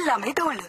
எல்லாமே தோல்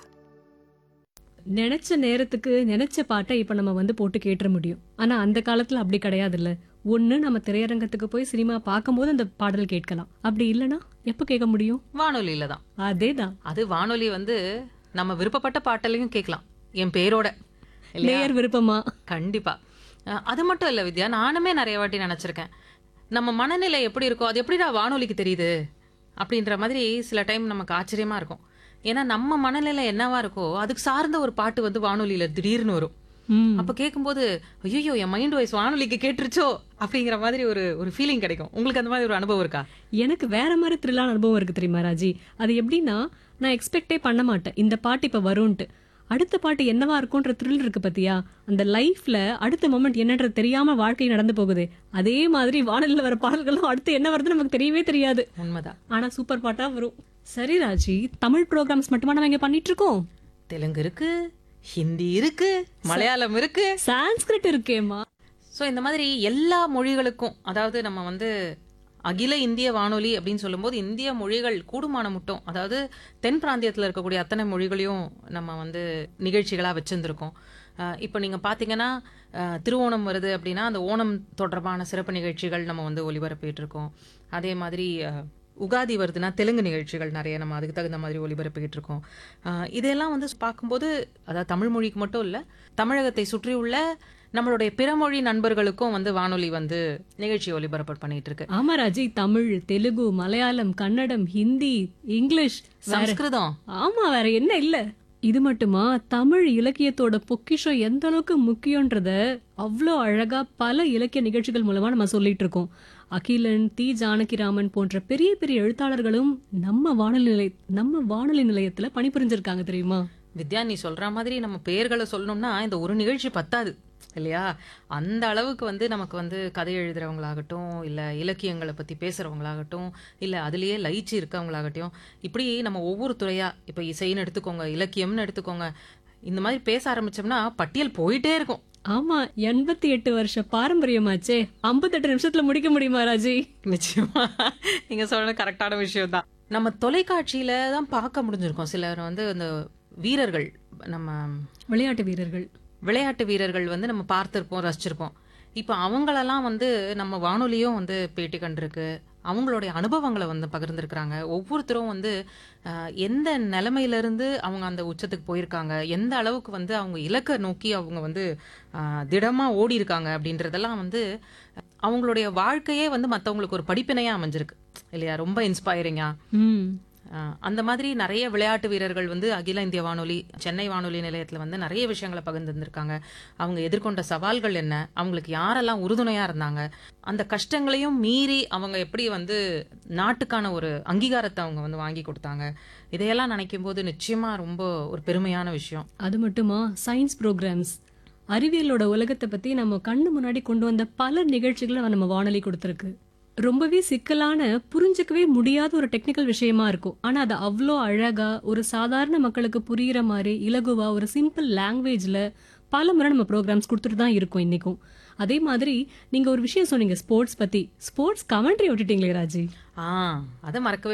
நினைச்ச நேரத்துக்கு நினைச்ச பாட்டை இப்ப நம்ம வந்து போட்டு கேட்டுற முடியும் ஆனா அந்த காலத்துல அப்படி கிடையாதுல்ல ஒண்ணு நம்ம திரையரங்கத்துக்கு போய் சினிமா பார்க்கும்போது அந்த பாடல் கேட்கலாம் அப்படி இல்லனா எப்ப கேட்க முடியும் வானொலியில தான் அதேதான் அது வானொலி வந்து நம்ம விருப்பப்பட்ட பாட்டலையும் கேட்கலாம் என் பேரோட இல்லையா நேயர் விருப்பமா கண்டிப்பா அஹ், அது மட்டும் இல்ல வித்யா நானுமே நிறைய வாட்டி நினைச்சிருக்கேன் நம்ம மனநிலை எப்படி இருக்கோ அது எப்படிடா வானொலிக்கு தெரியுது அப்படின்ற மாதிரி சில டைம் நமக்கு ஆச்சரியமா இருக்கும் ஏன்னா நம்ம மனநிலை என்னவா இருக்கோ அதுக்கு சார்ந்த ஒரு பாட்டு வந்து வானொலியில திடீர்னு வரும் ம். அப்ப கேட்கும்போது ஐயோ என் மைண்ட் வாய்ஸ் வானொலிக்கு கேட்டுருச்சோ அப்படிங்கிற மாதிரி ஒரு ஒரு ஃபீலிங் கிடைக்கும் உங்களுக்கு அந்த மாதிரி ஒரு அனுபவம் இருக்கா எனக்கு வேற மாதிரி த்ரில்லான அனுபவம் இருக்கு தெரியுமா ராஜி அது எப்படின்னா நான் எக்ஸ்பெக்டே பண்ண மாட்டேன் இந்த பாட்டு இப்ப வரும்ன்ட்டு அடுத்த பாட்டு என்னவா இருக்கும்ன்ற த்ரில் இருக்கு பத்தியா அந்த லைஃப்ல அடுத்த மொமெண்ட் என்னன்றது தெரியாம வாழ்க்கை நடந்து போகுது அதே மாதிரி வானொலியில வர பாடல்களும் அடுத்து என்ன வருதுன்னு நமக்கு தெரியவே தெரியாது உண்மைதான் ஆனா சூப்பர் பாட்டா வரும் சரி ராஜி தமிழ் ப்ரோக்ராம்ஸ் மட்டுமா நம்ம இங்க பண்ணிட்டு இருக்கோம் தெலுங்கு இருக்கு ஹிந்தி இருக்கு மலையாளம் இருக்கு சான்ஸ்கிரிட் இருக்கேம்மா ஸோ இந்த மாதிரி எல்லா மொழிகளுக்கும் அதாவது நம்ம வந்து அகில இந்திய வானொலி அப்படின்னு சொல்லும்போது இந்திய மொழிகள் கூடுமான மட்டும் அதாவது தென் பிராந்தியத்தில் இருக்கக்கூடிய அத்தனை மொழிகளையும் நம்ம வந்து நிகழ்ச்சிகளாக வச்சுருந்துருக்கோம் இப்போ நீங்கள் பார்த்தீங்கன்னா அஹ், திருவோணம் வருது அப்படின்னா அந்த ஓணம் தொடர்பான சிறப்பு நிகழ்ச்சிகள் நம்ம வந்து ஒளிபரப்பிட்டு இருக்கோம் அதே மாதிரி அஹ், உகாதி வருதுன்னா தெலுங்கு நிகழ்ச்சிகள் நிறைய நம்ம அதுக்கு தகுந்த மாதிரி ஒளிபரப்பிக்கிட்டு இருக்கோம் அஹ், இதெல்லாம் வந்து பார்க்கும்போது அதாவது தமிழ் மொழிக்கு மட்டும் இல்லை தமிழகத்தை சுற்றியுள்ள நம்மளுடைய பிறமொழி நண்பர்களுக்கும் வந்து வானொலி வந்து நிகழ்ச்சி ஒளிபரப்பு பண்ணிட்டு இருக்கு ஆமா ராஜி தமிழ் தெலுங்கு மலையாளம் கன்னடம் ஹிந்தி இங்கிலீஷ் வேற சம்ஸ்கிருதம் ஆமா வேற என்ன இல்ல இது மட்டுமா தமிழ் இலக்கியத்தோட பொக்கிஷம் எந்த அளவுக்கு முக்கியன்றத அவ்வளோ அழகா பல இலக்கிய நிகழ்ச்சிகள் மூலமா நம்ம சொல்லிட்டு இருக்கோம் அகிலன் தி ஜானகிராமன் போன்ற பெரிய பெரிய எழுத்தாளர்களும் நம்ம வானொலி நிலைய நம்ம வானொலி நிலையத்துல பணிபுரிஞ்சிருக்காங்க தெரியுமா வித்யா நீ சொல்ற மாதிரி நம்ம பெயர்களை சொல்லணும்னா இந்த ஒரு நிகழ்ச்சி பத்தாது இல்லையா அந்த அளவுக்கு வந்து நமக்கு வந்து கதை எழுதுறவங்களாகட்டும் இல்ல இலக்கியங்களை பத்தி பேசுறவங்களாகட்டும் இல்ல அதுலயே லயிச்சு இருக்கவங்களாகட்டும் இப்படி நம்ம ஒவ்வொரு துறையா இப்ப இசைன்னு எடுத்துக்கோங்க இலக்கியம்னு எடுத்துக்கோங்க இந்த மாதிரி பேச ஆரம்பிச்சோம்னா பட்டியல் போயிட்டே இருக்கும் ஆமா எண்பத்தி எட்டு வருஷ பாரம்பரியமாச்சே ஐம்பத்தெட்டு நிமிஷத்துல முடிக்க முடியுமா ராஜி நிச்சயமா நீங்க சொல்ற கரெக்டான விஷயம் தான் நம்ம தொலைக்காட்சியில தான் பார்க்க முடிஞ்சிருக்கோம் சிலர் வந்து அந்த வீரர்கள் நம்ம விளையாட்டு வீரர்கள் விளையாட்டு வீரர்கள் வந்து நம்ம பார்த்திருப்போம் ரசிச்சிருப்போம் இப்போ அவங்களெல்லாம் வந்து நம்ம வானொலியும் வந்து பேட்டி கண்டிருக்கு அவங்களுடைய அனுபவங்களை வந்து பகிர்ந்திருக்கிறாங்க ஒவ்வொருத்தரும் வந்து அஹ், எந்த நிலைமையிலிருந்து அவங்க அந்த உச்சத்துக்கு போயிருக்காங்க எந்த அளவுக்கு வந்து அவங்க இலக்கை நோக்கி அவங்க வந்து அஹ், திடமா ஓடி இருக்காங்க அப்படின்றதெல்லாம் வந்து அவங்களுடைய வாழ்க்கையே வந்து மற்றவங்களுக்கு ஒரு படிப்பினையா அமைஞ்சிருக்கு இல்லையா ரொம்ப இன்ஸ்பைரிங்கா ம் ஆஹ் அந்த மாதிரி நிறைய விளையாட்டு வீரர்கள் வந்து அகில இந்திய வானொலி சென்னை வானொலி நிலையத்தில் வந்து நிறைய விஷயங்களை பகிர்ந்துருக்காங்க அவங்க எதிர்கொண்ட சவால்கள் என்ன அவங்களுக்கு யாரெல்லாம் உறுதுணையா இருந்தாங்க அந்த கஷ்டங்களையும் மீறி அவங்க எப்படி வந்து நாட்டுக்கான ஒரு அங்கீகாரத்தை அவங்க வந்து வாங்கி கொடுத்தாங்க இதையெல்லாம் நினைக்கும் போது நிச்சயமா ரொம்ப ஒரு பெருமையான விஷயம் அது மட்டுமா சயின்ஸ் ப்ரோக்ராம்ஸ் அறிவியலோட உலகத்தை பத்தி நம்ம கண்ணு முன்னாடி கொண்டு வந்த பல நிகழ்ச்சிகளை நம்ம வானொலி கொடுத்துருக்கு ரொம்பவே சிக்கலான புரிஞ்சுக்கவே முடியாத ஒரு டெக்னிக்கல் விஷயமா இருக்கும் ஆனா அது அவ்வளோ அழகா ஒரு சாதாரண மக்களுக்கு புரியுற மாதிரி இலகுவா ஒரு சிம்பிள் லாங்குவேஜ்ல பல முறை நம்ம ப்ரோக்ராம்ஸ் கொடுத்துட்டு தான் இருக்கோம் இன்னைக்கும் அதே மாதிரி நீங்க ஒரு விஷயம் சொன்னீங்க ஸ்போர்ட்ஸ் பத்தி ஸ்போர்ட்ஸ் கமெண்ட்ரி விட்டுட்டீங்களே ராஜி ஆ அதை மறக்கவே